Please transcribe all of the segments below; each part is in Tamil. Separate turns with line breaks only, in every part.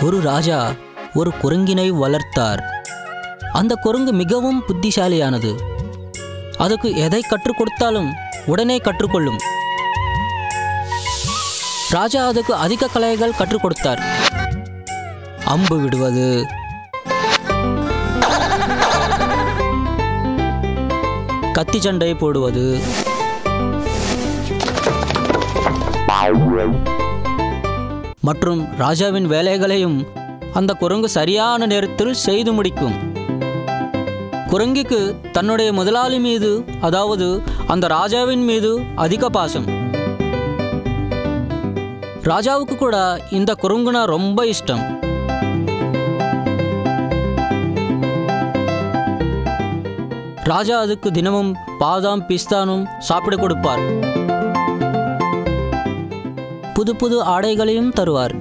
ஒரு ராஜா ஒரு குரங்கினை வளர்த்தார் அந்த குரங்கு மிகவும் புத்திசாலியானது அதுக்கு எதை கற்றுக் கொடுத்தாலும் உடனே கற்றுக்கொள்ளும் ராஜா அதுக்கு அதிக கலைகள் கற்றுக் கொடுத்தார் அம்பு விடுவது கத்தி சண்டை போடுவது மற்றும் ராஜாவின் வேலைகளையும் அந்த குரங்கு சரியான நேரத்தில் செய்து முடிக்கும் குரங்கிக்கு தன்னுடைய முதலாளி மீது அதாவது அந்த ராஜாவின் மீது அதிக பாசம் ராஜாவுக்கு கூட இந்த குரங்குனா ரொம்ப இஷ்டம் ராஜா அதுக்கு தினமும் பாதாம் பிஸ்தானும் சாப்பிட கொடுப்பார் புது புது ஆடைகளையும் தருவார்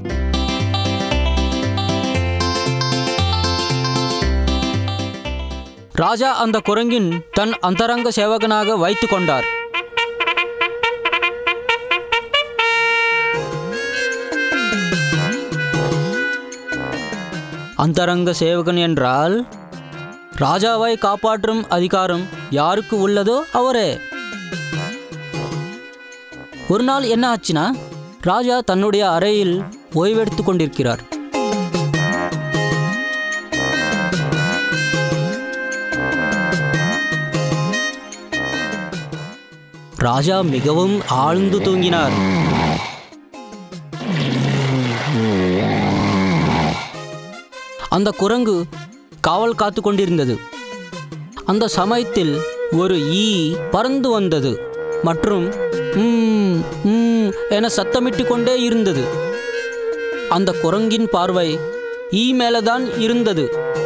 ராஜா அந்த குரங்கின் தன் அந்தரங்க சேவகனாக வைத்துக் கொண்டார் அந்தரங்க சேவகன் என்றால் ராஜாவை காப்பாற்றும் அதிகாரம் யாருக்கு உள்ளதோ அவரே ஒரு நாள் என்ன ஆச்சுன்னா ராஜா தன்னுடைய அறையில் ஓய்வெடுத்துக் கொண்டிருக்கிறார் ராஜா மிகவும் ஆழ்ந்து தூங்கினார் அந்த குரங்கு காவல் காத்து கொண்டிருந்தது அந்த சமயத்தில் ஒரு ஈ பறந்து வந்தது மற்றும் "ம், ம்" என சத்தமிட்டு கொண்டே இருந்தது அந்த குரங்கின் பார்வை ஈ மேலதான் இருந்தது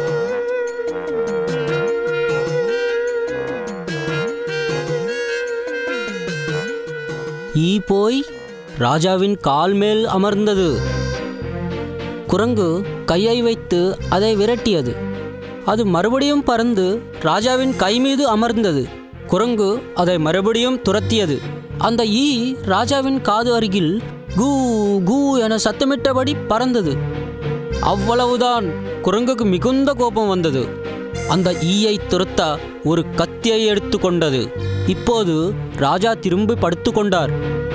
ஈ போய் ராஜாவின் கால் மேல் அமர்ந்தது குரங்கு கையை வைத்து அதை விரட்டியது அது மறுபடியும் பறந்து ராஜாவின் கை மீது அமர்ந்தது குரங்கு அதை மறுபடியும் துரத்தியது அந்த ஈ ராஜாவின் காது அருகில் கூ கூ என சத்தமிட்டபடி பறந்தது அவ்வளவுதான் குரங்குக்கு மிகுந்த கோபம் வந்தது அந்த ஈயை துரத்த ஒரு கத்தியை எடுத்துக்கொண்டது இப்போது ராஜா திரும்பி படுத்துக்கொண்டார்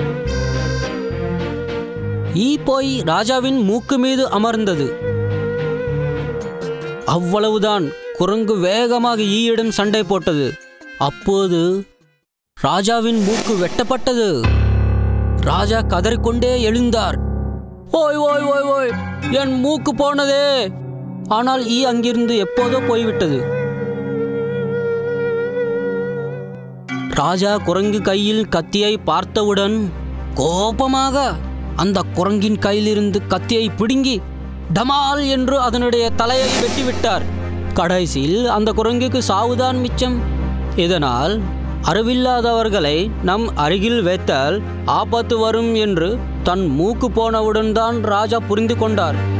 ஈ போய் ராஜாவின் மூக்கு மீது அமர்ந்தது அவ்வளவுதான் குரங்கு வேகமாக ஈயிடம் சண்டை போட்டது அப்போது ராஜாவின் மூக்கு வெட்டப்பட்டது ராஜா கதறிக்கொண்டே எழுந்தார் ஓய் ஓய் ஓய் ஓய் என் மூக்கு போனதே ஆனால் ஈ அங்கிருந்து எப்போதோ போய்விட்டது ராஜா குரங்கு கையில் கத்தியை பார்த்தவுடன் கோபமாக அந்த குரங்கின் கையிலிருந்து கத்தியை பிடுங்கி டமால் என்று அதனுடைய தலையை வெட்டிவிட்டார் கடைசியில் அந்த குரங்குக்கு சாவுதான் மிச்சம் இதனால் அறிவில்லாதவர்களை நம் அருகில் வைத்தால் ஆபத்து வரும் என்று தன் மூக்கு போனவுடன் தான் ராஜா புரிந்து கொண்டார்